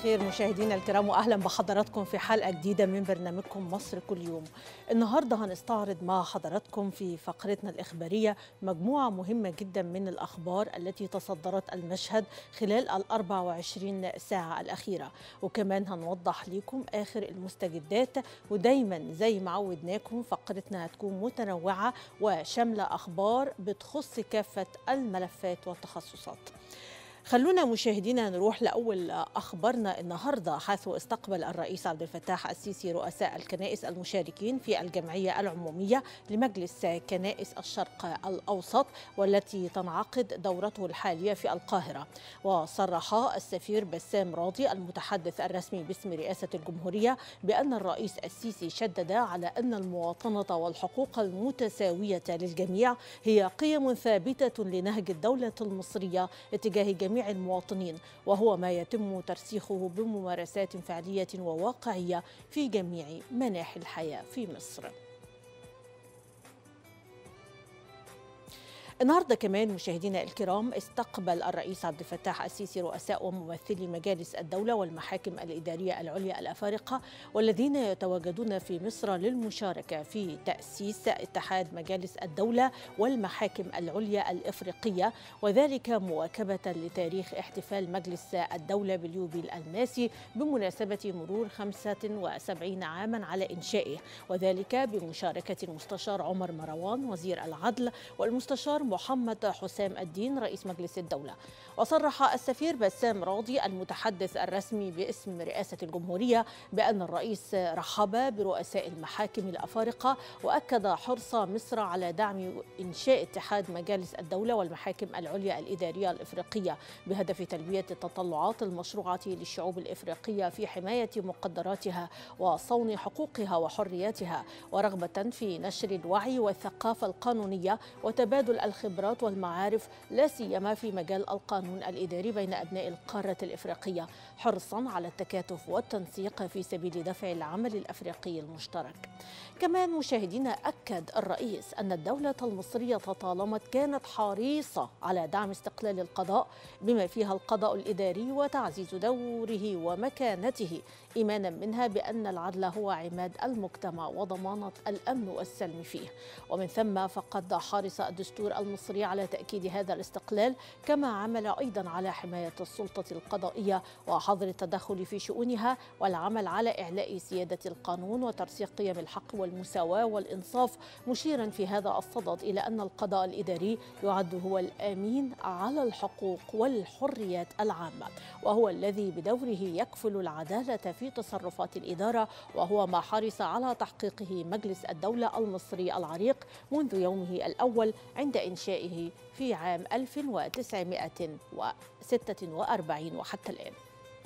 الخير مشاهدينا الكرام واهلا بحضراتكم في حلقه جديده من برنامجكم مصر كل يوم. النهارده هنستعرض مع حضراتكم في فقرتنا الاخباريه مجموعه مهمه جدا من الاخبار التي تصدرت المشهد خلال ال 24 ساعه الاخيره، وكمان هنوضح لكم اخر المستجدات ودايما زي ما عودناكم فقرتنا هتكون متنوعه وشامله اخبار بتخص كافه الملفات والتخصصات. خلونا مشاهدينا نروح لأول أخبارنا النهاردة حيث استقبل الرئيس عبد الفتاح السيسي رؤساء الكنائس المشاركين في الجمعية العمومية لمجلس كنائس الشرق الأوسط والتي تنعقد دورته الحالية في القاهرة وصرح السفير بسام راضي المتحدث الرسمي باسم رئاسة الجمهورية بأن الرئيس السيسي شدد على أن المواطنة والحقوق المتساوية للجميع هي قيم ثابتة لنهج الدولة المصرية اتجاه جميع جميع المواطنين وهو ما يتم ترسيخه بممارسات فعليه وواقعيه في جميع مناحي الحياه في مصر. النهارده كمان مشاهدينا الكرام استقبل الرئيس عبد الفتاح السيسي رؤساء وممثلي مجالس الدوله والمحاكم الاداريه العليا الافارقه والذين يتواجدون في مصر للمشاركه في تاسيس اتحاد مجالس الدوله والمحاكم العليا الافريقيه وذلك مواكبه لتاريخ احتفال مجلس الدوله باليوبيل الماسي بمناسبه مرور 75 عاما على انشائه وذلك بمشاركه المستشار عمر مروان وزير العدل والمستشار محمد حسام الدين رئيس مجلس الدولة وصرح السفير بسام راضي المتحدث الرسمي باسم رئاسة الجمهورية بأن الرئيس رحب برؤساء المحاكم الأفارقة وأكد حرص مصر على دعم إنشاء اتحاد مجالس الدولة والمحاكم العليا الإدارية الإفريقية بهدف تلبية التطلعات المشروعة للشعوب الإفريقية في حماية مقدراتها وصون حقوقها وحرياتها ورغبة في نشر الوعي والثقافة القانونية وتبادل الخبرات والمعارف لا سيما في مجال القانون الاداري بين ابناء القاره الافريقيه حرصا على التكاتف والتنسيق في سبيل دفع العمل الافريقي المشترك. كمان مشاهدينا اكد الرئيس ان الدوله المصريه طالما كانت حريصه على دعم استقلال القضاء بما فيها القضاء الاداري وتعزيز دوره ومكانته ايمانا منها بان العدل هو عماد المجتمع وضمانه الامن والسلم فيه ومن ثم فقد حرص الدستور المصري على تاكيد هذا الاستقلال كما عمل ايضا على حمايه السلطه القضائيه وحظر التدخل في شؤونها والعمل على اعلاء سياده القانون وترسيخ قيم الحق والمساواه والانصاف مشيرا في هذا الصدد الى ان القضاء الاداري يعد هو الامين على الحقوق والحريات العامه وهو الذي بدوره يكفل العداله في تصرفات الاداره وهو ما حرص على تحقيقه مجلس الدوله المصري العريق منذ يومه الاول عند انشائه في عام 1946 وحتى الان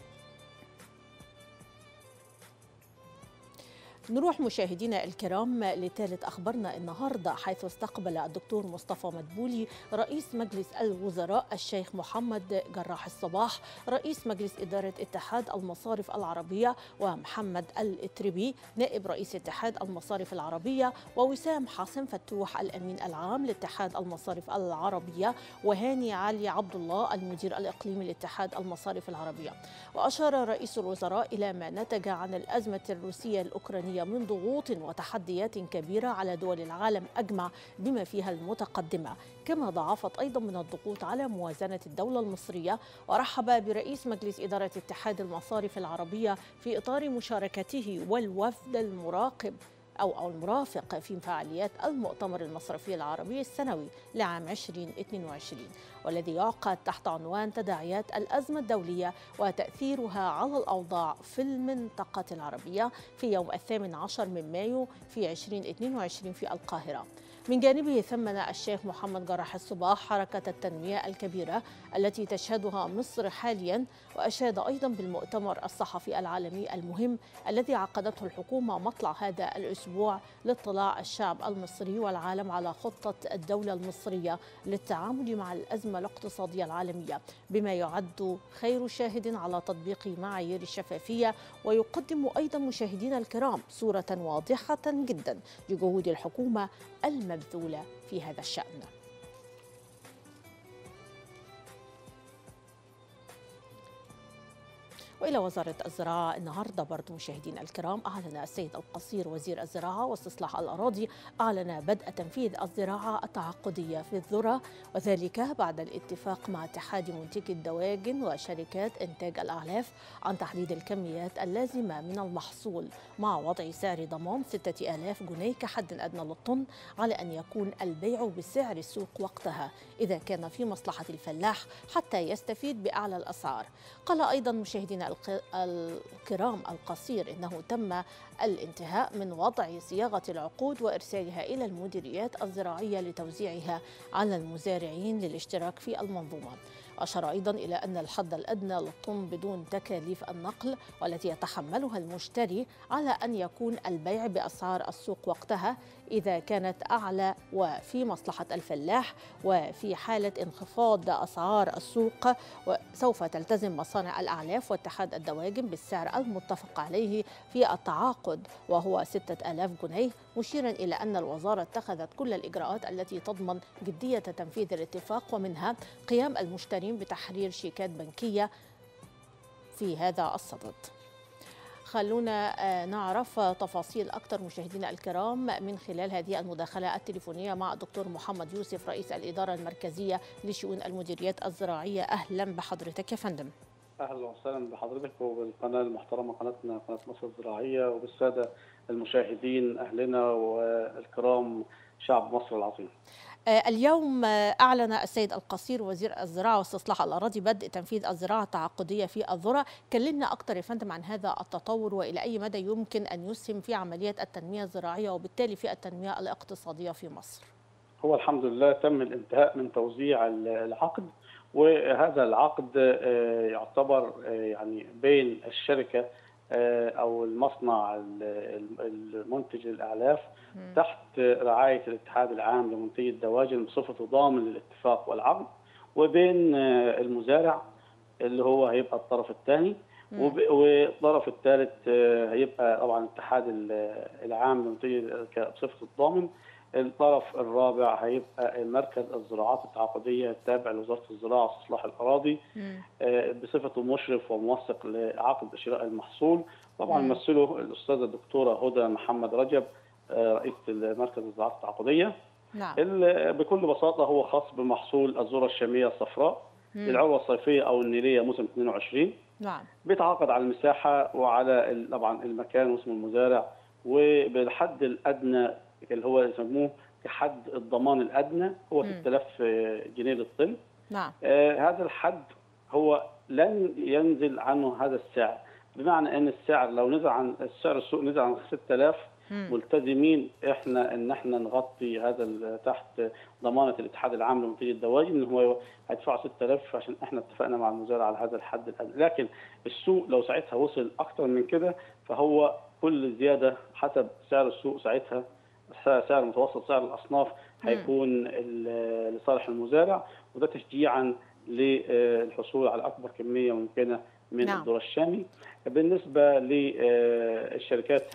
نروح مشاهدينا الكرام لثالث اخبارنا النهارده حيث استقبل الدكتور مصطفى مدبولي رئيس مجلس الوزراء الشيخ محمد جراح الصباح رئيس مجلس اداره اتحاد المصارف العربيه ومحمد الاتربي نائب رئيس اتحاد المصارف العربيه ووسام حاسم فتوح الامين العام لاتحاد المصارف العربيه وهاني علي عبد الله المدير الاقليمي لاتحاد المصارف العربيه واشار رئيس الوزراء الى ما نتج عن الازمه الروسيه الاوكرانيه من ضغوط وتحديات كبيرة على دول العالم أجمع بما فيها المتقدمة كما ضاعفت أيضا من الضغوط على موازنة الدولة المصرية ورحب برئيس مجلس إدارة اتحاد المصارف العربية في إطار مشاركته والوفد المراقب أو أو المرافق في فعاليات المؤتمر المصرفي العربي السنوي لعام 2022 والذي يعقد تحت عنوان تداعيات الأزمة الدولية وتأثيرها على الأوضاع في المنطقة العربية في يوم الثامن عشر من مايو في 2022 في القاهرة من جانبه ثمن الشيخ محمد جراح الصباح حركة التنمية الكبيرة التي تشهدها مصر حاليا وأشاد أيضا بالمؤتمر الصحفي العالمي المهم الذي عقدته الحكومة مطلع هذا الأسبوع لاطلاع الشعب المصري والعالم على خطة الدولة المصرية للتعامل مع الأزمة الاقتصادية العالمية بما يعد خير شاهد على تطبيق معايير الشفافية ويقدم أيضا مشاهدينا الكرام صورة واضحة جدا لجهود الحكومة المبذولة في هذا الشأن والى وزاره الزراعه النهارده برضو مشاهدينا الكرام اعلن السيد القصير وزير الزراعه واستصلاح الاراضي اعلن بدء تنفيذ الزراعه التعاقديه في الذره وذلك بعد الاتفاق مع اتحاد منتجي الدواجن وشركات انتاج الاعلاف عن تحديد الكميات اللازمه من المحصول مع وضع سعر ضمان 6000 جنيه كحد ادنى للطن على ان يكون البيع بسعر السوق وقتها اذا كان في مصلحه الفلاح حتى يستفيد باعلى الاسعار قال ايضا مشاهدينا الكرام القصير انه تم الانتهاء من وضع صياغه العقود وارسالها الى المديريات الزراعيه لتوزيعها على المزارعين للاشتراك في المنظومه أشار أيضا إلى أن الحد الأدنى للطن بدون تكاليف النقل والتي يتحملها المشتري على أن يكون البيع بأسعار السوق وقتها إذا كانت أعلى وفي مصلحة الفلاح وفي حالة انخفاض أسعار السوق سوف تلتزم مصانع الأعلاف واتحاد الدواجن بالسعر المتفق عليه في التعاقد وهو 6000 جنيه مشيرا إلى أن الوزارة اتخذت كل الإجراءات التي تضمن جدية تنفيذ الاتفاق ومنها قيام المشترين بتحرير شيكات بنكية في هذا الصدد خلونا آه، نعرف تفاصيل أكثر مشاهدينا الكرام من خلال هذه المداخلة التليفونية مع الدكتور محمد يوسف رئيس الإدارة المركزية لشؤون المديريات الزراعية أهلا بحضرتك يا فندم اهلا وسهلا بحضرتك وبالقناه المحترمه قناتنا قناه مصر الزراعيه وبالساده المشاهدين اهلنا والكرام شعب مصر العظيم. آه، اليوم آه، أعلن السيد القصير وزير الزراعة واستصلاح الأراضي بدء تنفيذ الزراعة التعاقدية في الذرة كلمنا أكثر يا فندم عن هذا التطور وإلى أي مدى يمكن أن يسهم في عملية التنمية الزراعية وبالتالي في التنمية الاقتصادية في مصر هو الحمد لله تم الانتهاء من توزيع العقد وهذا العقد آه، يعتبر يعني بين الشركة او المصنع المنتج للاعلاف تحت رعايه الاتحاد العام لمنتجي الدواجن بصفته ضامن للاتفاق والعقد وبين المزارع اللي هو هيبقى الطرف الثاني والطرف الثالث هيبقى طبعا الاتحاد العام لمنتجي بصفه الضامن الطرف الرابع هيبقى مركز الزراعات التعاقديه التابع لوزاره الزراعه واستصلاح الاراضي آه، بصفته مشرف وموثق لعقد شراء المحصول طبعا يمثله الاستاذه الدكتوره هدى محمد رجب آه، رئيسه مركز الزراعات التعاقديه نعم. بكل بساطه هو خاص بمحصول الذره الشاميه الصفراء للعروه الصيفيه او النيليه موسم 22 نعم بيتعاقد على المساحه وعلى طبعا المكان واسم المزارع وبالحد الادنى اللي هو يسموه كحد الضمان الادنى هو 6000 جنيه للطن نعم آه هذا الحد هو لن ينزل عنه هذا السعر بمعنى ان السعر لو نزل عن السعر السوق نزل عن 6000 ملتزمين احنا ان احنا نغطي هذا تحت ضمانه الاتحاد العام لمنتجي الدواجن ان هو هيدفع 6000 عشان احنا اتفقنا مع المزارع على هذا الحد الادنى لكن السوق لو ساعتها وصل اكثر من كده فهو كل زياده حسب سعر السوق ساعتها سعر متوسط سعر الاصناف هيكون لصالح المزارع وده تشجيعا للحصول على اكبر كميه ممكنه من نعم. الذره الشامي بالنسبه للشركات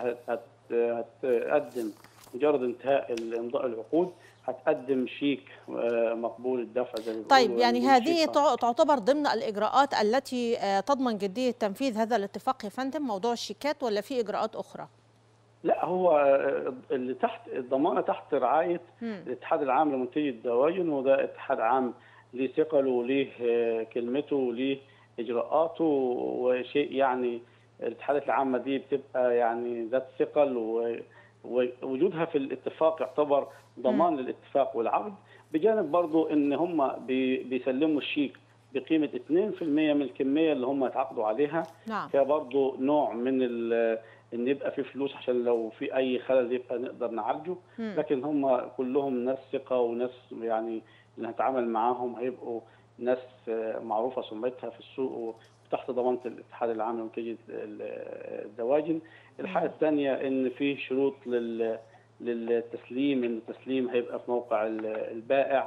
هتقدم مجرد انتهاء امضاء العقود هتقدم شيك آه، مقبول الدفع زي ما طيب يعني هذه تعتبر ضمن الاجراءات التي آه، تضمن جديه تنفيذ هذا الاتفاق يا فندم موضوع الشيكات ولا في اجراءات اخرى؟ لا هو آه، اللي تحت الضمانه تحت رعايه الاتحاد العام لمنتجي الدواجن وده اتحاد عام ليه ثقله وليه آه، كلمته وليه اجراءاته وشيء يعني الاتحادات العامه دي بتبقى يعني ذات ثقل ووجودها في الاتفاق يعتبر ضمان للاتفاق والعقد بجانب برضو ان هم بيسلموا الشيك بقيمه 2% من الكميه اللي هم اتعاقدوا عليها نعم. كبرضه نوع من ان يبقى في فلوس عشان لو في اي خلل يبقى نقدر نعالجه لكن هم كلهم ناس ثقه وناس يعني اللي هنتعامل معاهم هيبقوا ناس معروفه سمعتها في السوق وتحت ضمانه الاتحاد العام لمنتجي الدواجن الحاجه الثانيه ان في شروط لل للتسليم ان التسليم هيبقى في موقع البائع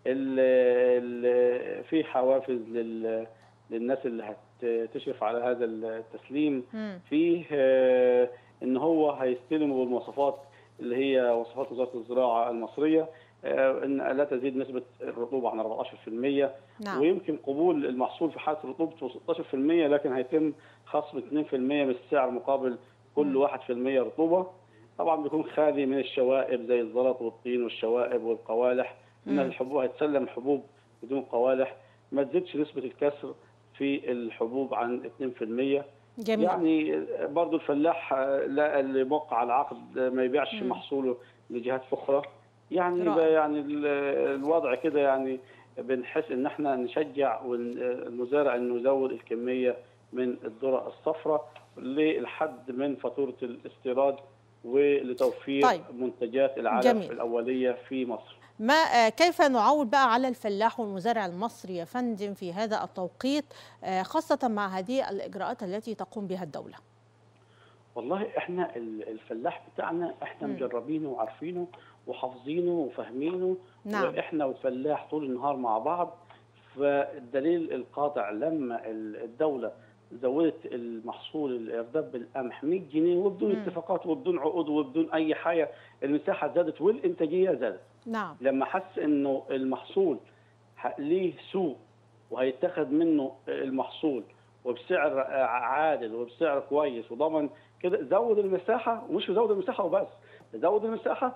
في حوافز للناس اللي تشرف على هذا التسليم فيه آه، ان هو هيستلم بالمواصفات اللي هي وصفات وزاره الزراعه المصريه آه، ان لا تزيد نسبه الرطوبه عن 14% نعم ويمكن قبول المحصول في حاله رطوبته 16% لكن هيتم خصم 2% من السعر مقابل كل مم. 1% رطوبه طبعا بيكون خالي من الشوائب زي الزلط والطين والشوائب والقوالح ان مم. الحبوب هيتسلم حبوب بدون قوالح ما تزيدش نسبه الكسر في الحبوب عن 2% جميل يعني برضو الفلاح آه، لا اللي موقع العقد آه، ما يبيعش مم. محصوله لجهات اخرى يعني رائع. يبقى يعني ال- الوضع كده يعني بنحس ان احنا نشجع ون- المزارع انه يزود الكميه من الذره الصفراء للحد من فاتوره الاستيراد ولتوفير طيب. منتجات العلف جميل. الاوليه في مصر. ما آه، كيف نعول بقى على الفلاح والمزارع المصري يا فندم في هذا التوقيت آه، خاصة مع هذه الإجراءات التي تقوم بها الدولة والله احنا ال- الفلاح بتاعنا احنا مم. مجربينه وعارفينه وحافظينه وفاهمينه نعم واحنا والفلاح طول النهار مع بعض فالدليل القاطع لما ال- الدوله زودت المحصول الارداب بالقمح 100 جنيه وبدون مم. اتفاقات وبدون عقود وبدون اي حاجه المساحه زادت والانتاجيه زادت نعم لما حس انه المحصول ح- ليه سوق وهيتاخد منه المحصول وبسعر آه، عادل وبسعر كويس وضمن كده زود المساحه ومش زود المساحه وبس زود المساحه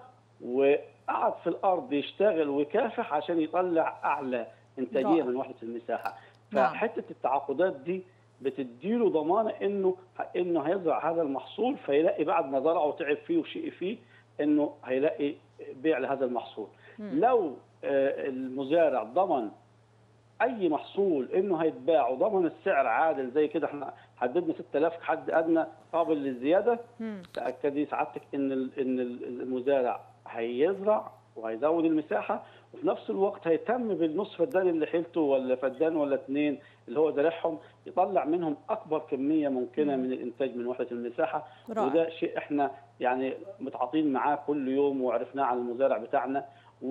وقعد في الارض يشتغل ويكافح عشان يطلع اعلى انتاجيه رائع. من وحده المساحه نعم. فحته التعاقدات دي بتديله ضمانه انه انه هيزرع هذا المحصول فيلاقي بعد ما زرعه وتعب فيه وشقي فيه انه هيلاقي بيع لهذا المحصول مم. لو آه، المزارع ضمن اي محصول انه هيتباع وضمن السعر عادل زي كده احنا حددنا 6000 حد ادنى قابل للزياده مم. تاكدي سعادتك ان ال- ان ال- المزارع هيزرع وهيزود المساحه وفي نفس الوقت هيهتم بالنص فدان اللي حيلته ولا فدان ولا اثنين اللي هو زارعهم يطلع منهم اكبر كميه ممكنه مم. من الانتاج من وحده المساحه رائع وده شيء احنا يعني متعاطين معاه كل يوم وعرفناه عن المزارع بتاعنا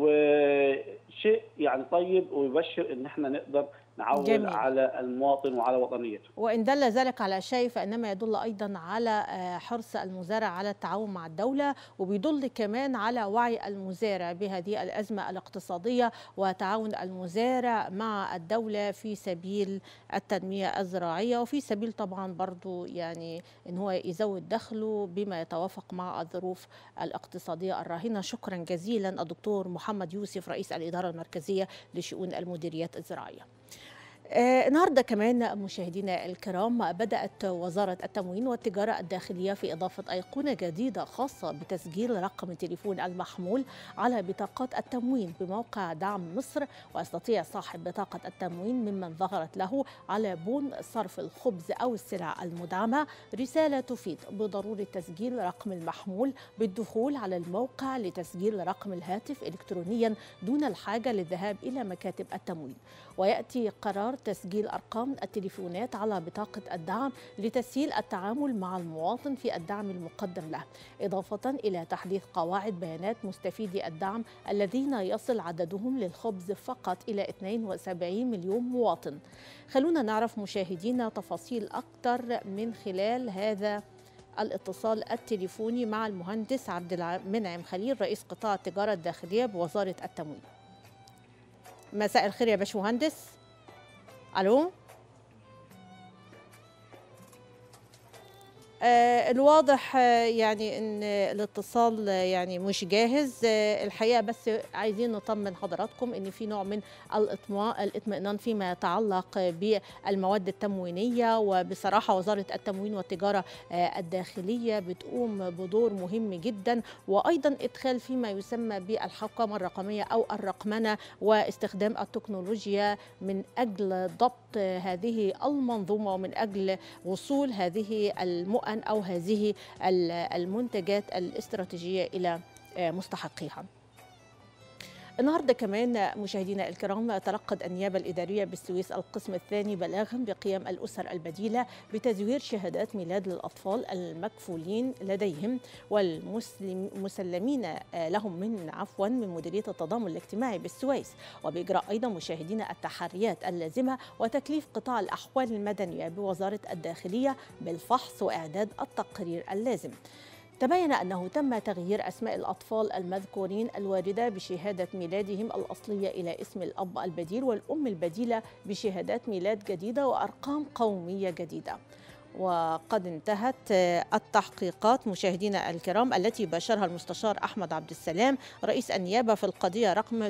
وشيء يعني طيب ويبشر ان احنا نقدر نعول جميل. على المواطن وعلى وطنيته وإن دل ذلك على شيء فإنما يدل أيضا على آه، حرص المزارع على التعاون مع الدولة وبيدل كمان على وعي المزارع بهذه الأزمة الاقتصادية وتعاون المزارع مع الدولة في سبيل التنمية الزراعية وفي سبيل طبعا برضو يعني إن هو يزود دخله بما يتوافق مع الظروف الاقتصادية الراهنة شكرا جزيلا الدكتور محمد يوسف رئيس الإدارة المركزية لشؤون المديريات الزراعية آه، النهارده كمان مشاهدينا الكرام بدأت وزارة التموين والتجارة الداخلية في إضافة أيقونة جديدة خاصة بتسجيل رقم التليفون المحمول على بطاقات التموين بموقع دعم مصر ويستطيع صاحب بطاقة التموين ممن ظهرت له على بون صرف الخبز أو السلع المدعمة رسالة تفيد بضرورة تسجيل رقم المحمول بالدخول على الموقع لتسجيل رقم الهاتف إلكترونيا دون الحاجة للذهاب إلى مكاتب التموين وياتي قرار تسجيل ارقام التليفونات على بطاقه الدعم لتسهيل التعامل مع المواطن في الدعم المقدم له اضافه الى تحديث قواعد بيانات مستفيدي الدعم الذين يصل عددهم للخبز فقط الى 72 مليون مواطن خلونا نعرف مشاهدينا تفاصيل اكثر من خلال هذا الاتصال التليفوني مع المهندس عبد المنعم خليل رئيس قطاع التجاره الداخليه بوزاره التموين مساء الخير يا باشمهندس الو آه، الواضح آه، يعني ان الاتصال آه، يعني مش جاهز آه، الحقيقه بس عايزين نطمن حضراتكم ان في نوع من الاطماء الاطمئنان فيما يتعلق بالمواد التموينيه وبصراحه وزاره التموين والتجاره آه، الداخليه بتقوم بدور مهم جدا وايضا ادخال فيما يسمى بالحوكمه الرقميه او الرقمنه واستخدام التكنولوجيا من اجل ضبط هذه المنظومه ومن اجل وصول هذه المؤن او هذه ال- المنتجات الاستراتيجيه الى آه، مستحقيها. النهارده كمان مشاهدينا الكرام تلقت النيابه الاداريه بالسويس القسم الثاني بلاغا بقيام الاسر البديله بتزوير شهادات ميلاد للاطفال المكفولين لديهم والمسلمين لهم من عفوا من مديريه التضامن الاجتماعي بالسويس وباجراء ايضا مشاهدينا التحريات اللازمه وتكليف قطاع الاحوال المدنيه بوزاره الداخليه بالفحص واعداد التقرير اللازم. تبين أنه تم تغيير أسماء الأطفال المذكورين الواردة بشهادة ميلادهم الأصلية إلى اسم الأب البديل والأم البديلة بشهادات ميلاد جديدة وأرقام قومية جديدة وقد انتهت التحقيقات مشاهدينا الكرام التي باشرها المستشار احمد عبد السلام رئيس النيابه في القضيه رقم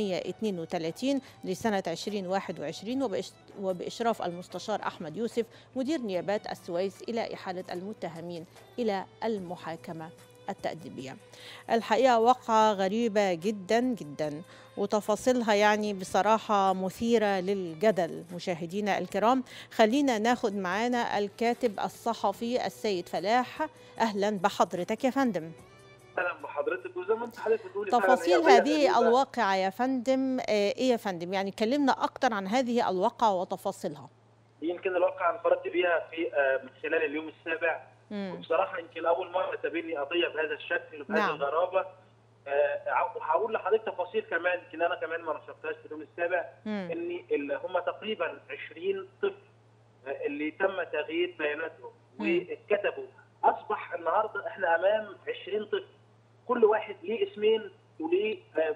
332 لسنه 2021 وباشراف المستشار احمد يوسف مدير نيابات السويس الى احاله المتهمين الى المحاكمه التأديبية الحقيقة واقعة غريبة جدا جدا وتفاصيلها يعني بصراحة مثيرة للجدل مشاهدينا الكرام خلينا ناخد معانا الكاتب الصحفي السيد فلاح أهلا بحضرتك يا فندم اهلا بحضرتك وزي ما انت حضرتك بتقولي تفاصيل هذه الواقعة يا فندم ايه يا فندم يعني كلمنا اكتر عن هذه الواقعة وتفاصيلها يمكن الواقعة انفردت بيها في من خلال اليوم السابع مم. وبصراحه يمكن اول مره تقابلني قضيه بهذا الشكل وبهذه نعم. الغرابه أه وهقول لحضرتك تفاصيل كمان يمكن انا كمان ما نشرتهاش في اليوم السابع مم. ان هم تقريبا 20 طفل اللي تم تغيير بياناتهم واتكتبوا اصبح النهارده احنا امام 20 طفل كل واحد ليه اسمين وليه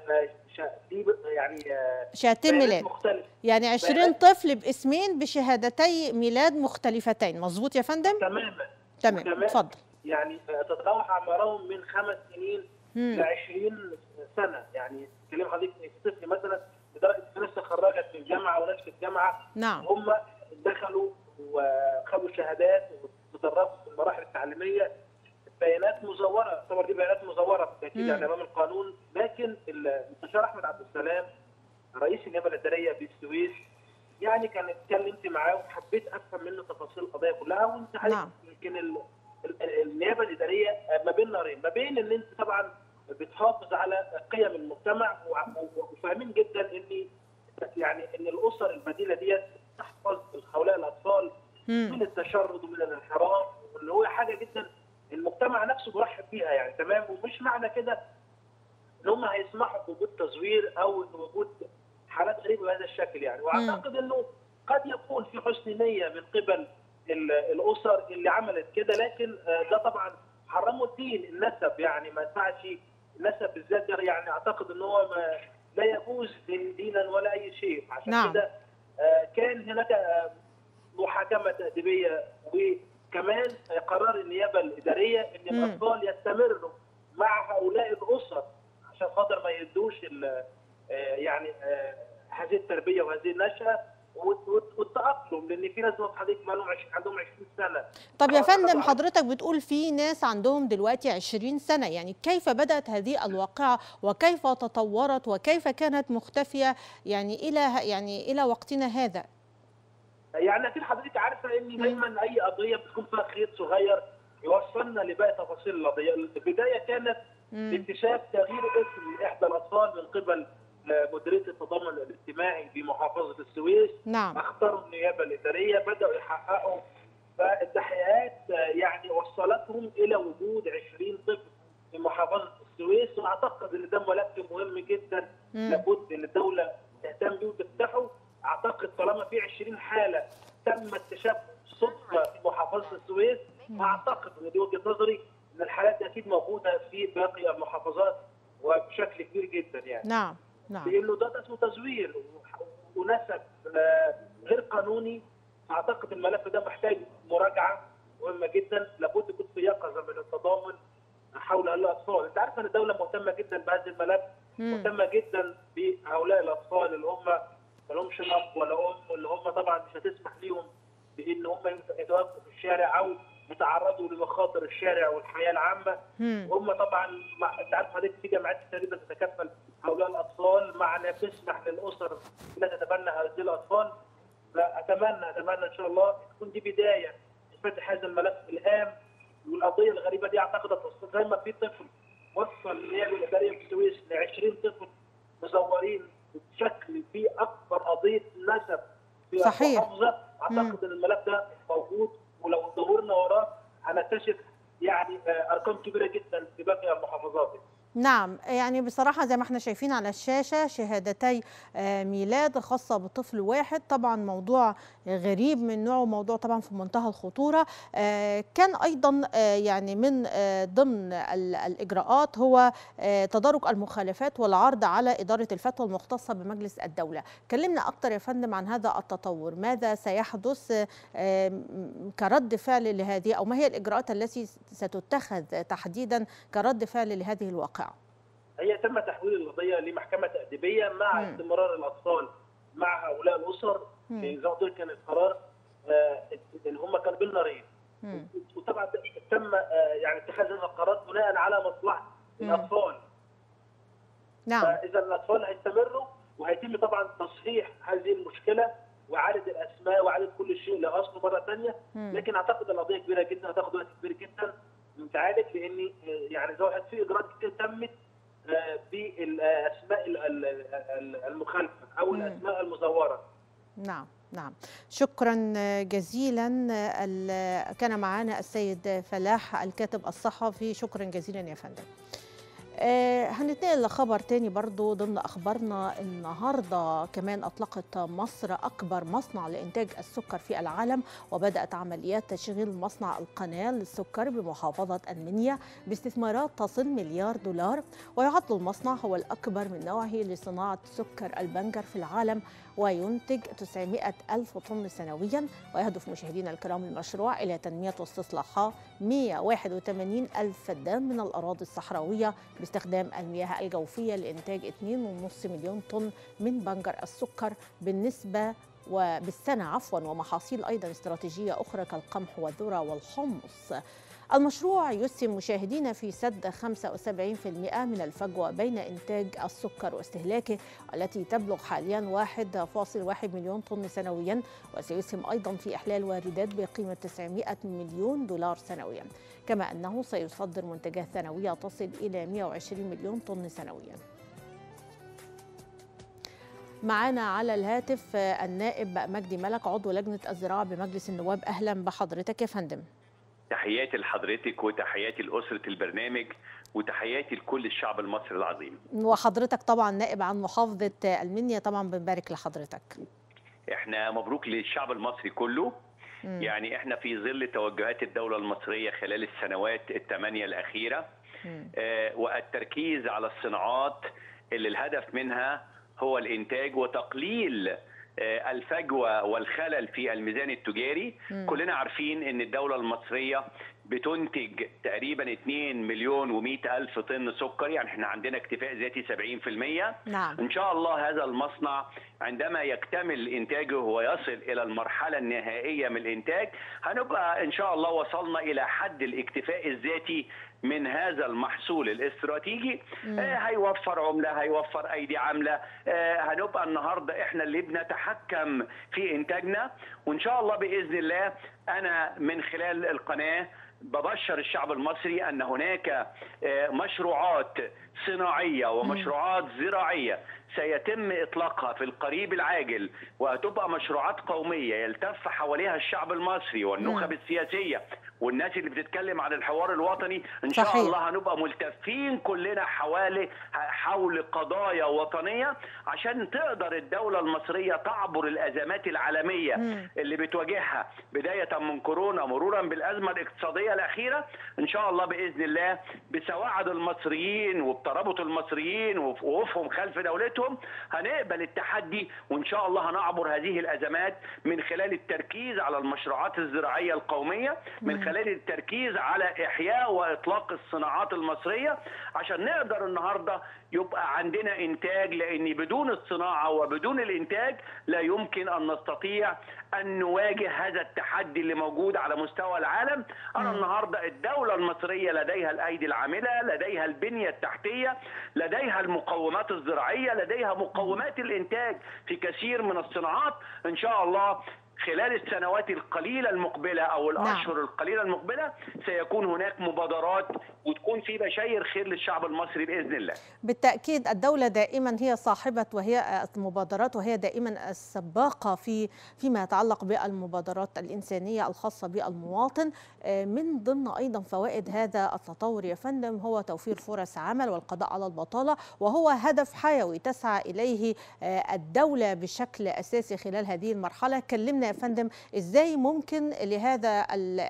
يعني شهادتين ميلاد مختلف. يعني 20 طفل باسمين بشهادتي ميلاد مختلفتين مظبوط يا فندم تماما تمام اتفضل يعني تتراوح اعمارهم من خمس سنين ل 20 سنه يعني كلام حضرتك في طفل مثلا لدرجه ناس تخرجت من الجامعه وناس في الجامعه نعم هم دخلوا وخدوا شهادات وتدربوا في المراحل التعليميه بيانات مزوره طبعا دي بيانات مزوره بالتاكيد يعني امام القانون لكن المستشار احمد عبد السلام رئيس النيابه الاداريه بالسويس يعني كان اتكلمت معاه وحبيت افهم منه تفاصيل القضيه كلها وانت نعم. يمكن النيابه الاداريه ما بين نارين ما بين ان انت طبعا بتحافظ على قيم المجتمع وفاهمين جدا ان يعني ان الاسر البديله ديت تحفظ هؤلاء الاطفال من التشرد ومن الانحراف واللي هو حاجه جدا المجتمع نفسه بيرحب بيها يعني تمام ومش معنى كده ان هم هيسمحوا بوجود تزوير او وجود حالات غريبه بهذا الشكل يعني واعتقد انه قد يكون في حسن نيه من قبل الاسر اللي عملت كده لكن ده طبعا حرموا الدين النسب يعني ما ينفعش النسب بالذات يعني اعتقد ان هو ما لا يجوز دينا ولا اي شيء عشان نعم. كده كان هناك محاكمه تاديبيه وكمان قرار النيابه الاداريه ان مم. الاطفال يستمروا مع هؤلاء الاسر عشان خاطر ما يدوش يعني هذه التربيه وهذه النشاه والتاقلم لان في ناس حضرتك ما لهم عندهم 20 سنه طب يا فندم حضرتك بتقول في ناس عندهم دلوقتي 20 سنه يعني كيف بدات هذه الواقعه وكيف تطورت وكيف كانت مختفيه يعني الى يعني الى وقتنا هذا يعني اكيد حضرتك عارفه ان دايما اي قضيه بتكون فيها خيط صغير يوصلنا لباقي تفاصيل القضيه البدايه كانت باكتشاف تغيير اسم احدى الاطفال من قبل مديريه التضامن الاجتماعي بمحافظه السويس نعم اختاروا النيابه الاداريه بداوا يحققوا فالتحقيقات يعني وصلتهم الى وجود 20 طفل في محافظه السويس واعتقد ان ده ملف مهم جدا لابد ان الدوله تهتم بيه وتفتحه اعتقد طالما في 20 حاله تم اكتشاف صدفه في محافظه السويس اعتقد ان دي وجهه نظري ان الحالات دي اكيد موجوده في باقي المحافظات وبشكل كبير جدا يعني نعم نعم لانه ده اسمه تزوير ونسب غير قانوني اعتقد الملف ده محتاج مراجعه مهمه جدا لابد يكون في يقظه من التضامن حول الاطفال، انت عارف ان الدوله مهتمه جدا بهذا الملف مهتمه جدا بهؤلاء الاطفال اللي هم ما لهمش اب ولا ام واللي هم طبعا مش هتسمح ليهم بان هم يتواجدوا في الشارع او يتعرضوا لمخاطر الشارع والحياه العامه وهم طبعا انت عارف حضرتك في جامعات تقريبا تتكفل هؤلاء الاطفال مع انها بتسمح للاسر انها تتبنى هذه الاطفال فاتمنى اتمنى ان شاء الله تكون دي بدايه لفتح هذا الملف الهام والقضيه الغريبه دي اعتقد هتوصل زي ما في طفل وصل النيابه الاداريه في السويس ل 20 طفل مزورين بشكل في اكبر قضيه نسب في صحيح. المحافظه اعتقد ان الملف ده موجود ولو دورنا وراه هنكتشف يعني ارقام كبيره جدا في باقي المحافظات نعم يعني بصراحة زي ما احنا شايفين على الشاشة شهادتي ميلاد خاصة بطفل واحد طبعا موضوع غريب من نوعه موضوع طبعا في منتهى الخطورة كان أيضا يعني من ضمن الإجراءات هو تدارك المخالفات والعرض على إدارة الفتوى المختصة بمجلس الدولة كلمنا أكتر يا فندم عن هذا التطور ماذا سيحدث كرد فعل لهذه أو ما هي الإجراءات التي ستتخذ تحديدا كرد فعل لهذه الواقعة هي تم تحويل القضيه لمحكمه تاديبيه مع م. استمرار الاطفال مع هؤلاء الاسر زي ما قلت كان القرار آه ان هم كانوا بين نارين وطبعا تم آه يعني اتخاذ هذا القرار بناء على مصلحه الاطفال نعم فاذا الاطفال هيستمروا وهيتم طبعا تصحيح هذه المشكله واعاده الاسماء واعاده كل شيء لاصله مره ثانيه لكن اعتقد القضيه كبيره جدا هتاخد وقت كبير جدا تعالج لان يعني زي في اجراءات كتير تمت بالاسماء المخالفه او الاسماء المزوره. نعم نعم شكرا جزيلا كان معنا السيد فلاح الكاتب الصحفي شكرا جزيلا يا فندم. آه هنتنقل لخبر تاني برضو ضمن أخبارنا النهاردة كمان أطلقت مصر أكبر مصنع لإنتاج السكر في العالم وبدأت عمليات تشغيل مصنع القناة للسكر بمحافظة المنيا باستثمارات تصل مليار دولار ويعد المصنع هو الأكبر من نوعه لصناعة سكر البنجر في العالم وينتج 900 ألف طن سنويا ويهدف مشاهدينا الكرام المشروع إلى تنمية واستصلاحها 181 ألف فدان من الأراضي الصحراوية باستخدام المياه الجوفية لإنتاج 2.5 مليون طن من بنجر السكر بالنسبة وبالسنة عفوا ومحاصيل أيضا استراتيجية أخرى كالقمح والذرة والحمص المشروع يسهم مشاهدينا في سد 75% من الفجوة بين إنتاج السكر واستهلاكه التي تبلغ حاليا 1.1 مليون طن سنويا وسيسهم أيضا في إحلال واردات بقيمة 900 مليون دولار سنويا كما أنه سيصدر منتجات ثانوية تصل إلى 120 مليون طن سنويا معانا على الهاتف النائب مجدي ملك عضو لجنة الزراعة بمجلس النواب أهلا بحضرتك يا فندم تحياتي لحضرتك وتحياتي لأسرة البرنامج وتحياتي لكل الشعب المصري العظيم وحضرتك طبعا نائب عن محافظة المنيا طبعا بنبارك لحضرتك احنا مبروك للشعب المصري كله م. يعني احنا في ظل توجهات الدولة المصرية خلال السنوات الثمانية الأخيرة آه والتركيز على الصناعات اللي الهدف منها هو الإنتاج وتقليل الفجوة والخلل في الميزان التجاري م. كلنا عارفين ان الدولة المصرية بتنتج تقريبا 2 مليون و100 ألف طن سكر يعني احنا عندنا اكتفاء ذاتي 70% نعم. ان شاء الله هذا المصنع عندما يكتمل انتاجه ويصل الى المرحله النهائيه من الانتاج هنبقى ان شاء الله وصلنا الى حد الاكتفاء الذاتي من هذا المحصول الاستراتيجي آه هيوفر عمله هيوفر ايدي عامله آه هنبقى النهارده احنا اللي بنتحكم في انتاجنا وان شاء الله باذن الله انا من خلال القناه ببشر الشعب المصري ان هناك مشروعات صناعيه ومشروعات زراعيه سيتم اطلاقها في القريب العاجل وهتبقى مشروعات قوميه يلتف حواليها الشعب المصري والنخب السياسيه والناس اللي بتتكلم عن الحوار الوطني ان شاء صحيح. الله هنبقى ملتفين كلنا حوالي حول قضايا وطنيه عشان تقدر الدوله المصريه تعبر الازمات العالميه مم. اللي بتواجهها بدايه من كورونا مرورا بالازمه الاقتصاديه الاخيره ان شاء الله باذن الله بسواعد المصريين وبترابط المصريين ووقوفهم خلف دولتهم هنقبل التحدي وان شاء الله هنعبر هذه الازمات من خلال التركيز على المشروعات الزراعيه القوميه من خلال التركيز على احياء واطلاق الصناعات المصريه عشان نقدر النهارده يبقى عندنا انتاج لان بدون الصناعه وبدون الانتاج لا يمكن ان نستطيع ان نواجه هذا التحدي اللي موجود على مستوى العالم انا النهارده الدوله المصريه لديها الايدي العامله لديها البنيه التحتيه لديها المقومات الزراعيه لديها مقومات الانتاج في كثير من الصناعات ان شاء الله خلال السنوات القليله المقبله او الاشهر نعم. القليله المقبله سيكون هناك مبادرات وتكون في بشاير خير للشعب المصري باذن الله. بالتاكيد الدوله دائما هي صاحبه وهي المبادرات وهي دائما السباقه في فيما يتعلق بالمبادرات الانسانيه الخاصه بالمواطن من ضمن ايضا فوائد هذا التطور يا فندم هو توفير فرص عمل والقضاء على البطاله وهو هدف حيوي تسعى اليه الدوله بشكل اساسي خلال هذه المرحله كلمنا يا فندم ازاي ممكن لهذا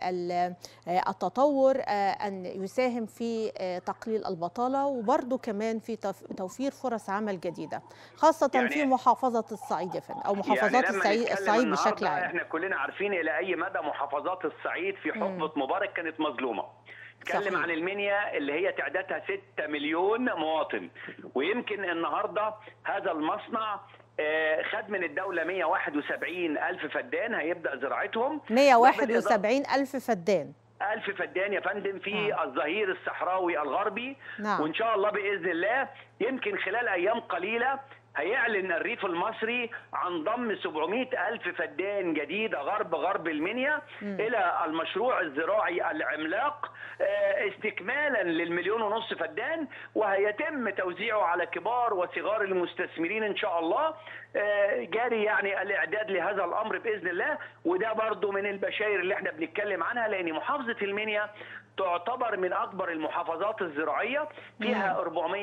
التطور ان يساهم في تقليل البطاله وبرضه كمان في توفير فرص عمل جديده خاصه يعني في محافظه الصعيد يا فندم او محافظات يعني الصعيد, الصعيد بشكل عام احنا كلنا عارفين الى اي مدى محافظات الصعيد في حقبه مبارك كانت مظلومه نتكلم عن المنيا اللي هي تعدادها 6 مليون مواطن ويمكن النهارده هذا المصنع خد من الدولة 171 ألف فدان هيبدأ زراعتهم 171 ألف فدان ألف فدان يا فندم في آه. الظهير الصحراوي الغربي نعم. وإن شاء الله بإذن الله يمكن خلال أيام قليلة هيعلن الريف المصري عن ضم 700 ألف فدان جديدة غرب غرب المنيا م. إلى المشروع الزراعي العملاق استكمالا للمليون ونص فدان وهيتم توزيعه على كبار وصغار المستثمرين إن شاء الله جاري يعني الإعداد لهذا الأمر بإذن الله وده برضو من البشاير اللي احنا بنتكلم عنها لأن محافظة المنيا تعتبر من أكبر المحافظات الزراعية فيها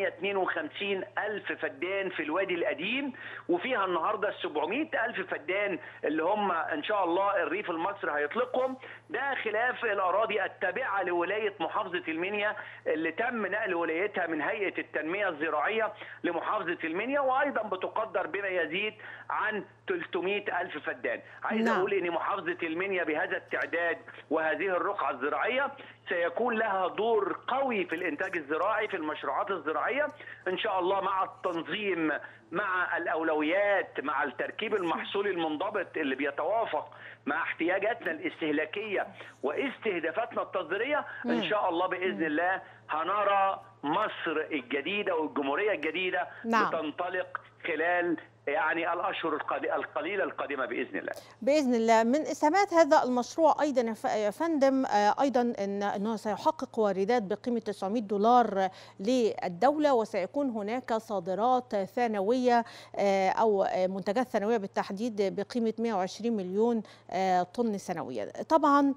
452 ألف فدان في الوادي القديم وفيها النهاردة 700 ألف فدان اللي هم إن شاء الله الريف المصري هيطلقهم ده خلاف الأراضي التابعة لولاية محافظة المنيا اللي تم نقل ولايتها من هيئة التنمية الزراعية لمحافظة المنيا وأيضا بتقدر بما يزيد عن 300 ألف فدان عايز نعم. أقول أن محافظة المنيا بهذا التعداد وهذه الرقعة الزراعية سيكون لها دور قوي في الانتاج الزراعي في المشروعات الزراعيه ان شاء الله مع التنظيم مع الاولويات مع التركيب المحصولي المنضبط اللي بيتوافق مع احتياجاتنا الاستهلاكيه واستهدافاتنا التصديريه ان شاء الله باذن الله هنرى مصر الجديده والجمهوريه الجديده نعم. بتنطلق خلال يعني الاشهر القليله القادمه باذن الله. باذن الله من اسهامات هذا المشروع ايضا يا فندم ايضا ان انه سيحقق واردات بقيمه 900 دولار للدوله وسيكون هناك صادرات ثانويه او منتجات ثانويه بالتحديد بقيمه 120 مليون طن سنويا. طبعا